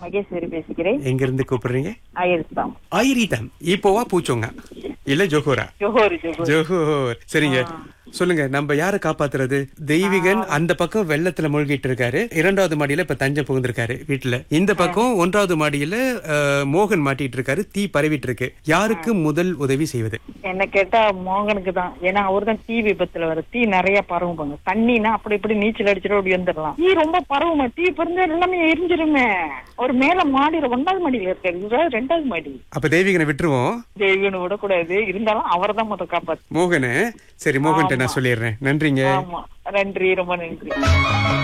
மகேஸ்வரி பேசுகிறேன் எங்க இருந்து கூப்பிடுறீங்க ஆயிரத்தாம் ஐரீதம் இப்போவா பூச்சோங்க இல்ல ஜோஹோரா ஜோஹோர் ஜோஹோர் ஜோஹோர் சரிங்க சொல்லுங்க நம்ம யாரை காப்பாத்துறது தெய்வீகன் அந்த பக்கம் வெள்ளத்துல மூழ்கிட்டு இருக்காரு இரண்டாவது மாடியில இப்ப தஞ்சம் புகுந்திருக்காரு வீட்டுல இந்த பக்கம் ஒன்றாவது மாடியில அஹ், மோகன் மாட்டிட்டு இருக்காரு தீ பரவிட்டு இருக்கு யாருக்கு முதல் உதவி செய்வது என்ன கேட்டா மோகனுக்கு தான் ஏன்னா அவர் தான் தீ விபத்துல வர தீ நிறைய பரவுவாங்க தண்ணினா அப்படி இப்படி நீச்சல் அடிச்சுட்டு அப்படி வந்துடலாம் தீ ரொம்ப பரவுமா தீ பறந்து எல்லாமே எரிஞ்சிருமே அவர் மேல மாடியில ஒன்றாவது மாடியில இருக்காரு இவராவது ரெண்டாவது மாடி அப்ப தெய்வீகனை விட்டுருவோம் தெய்வனு விடக்கூடாது இருந்தாலும் அவர் தான் முதல் காப்பாத்து மோகனு சரி மோகன்ட்ட நான் சொல்லிடுறேன் நன்றிங்க ஆமா நன்றி ரொம்ப நன்றி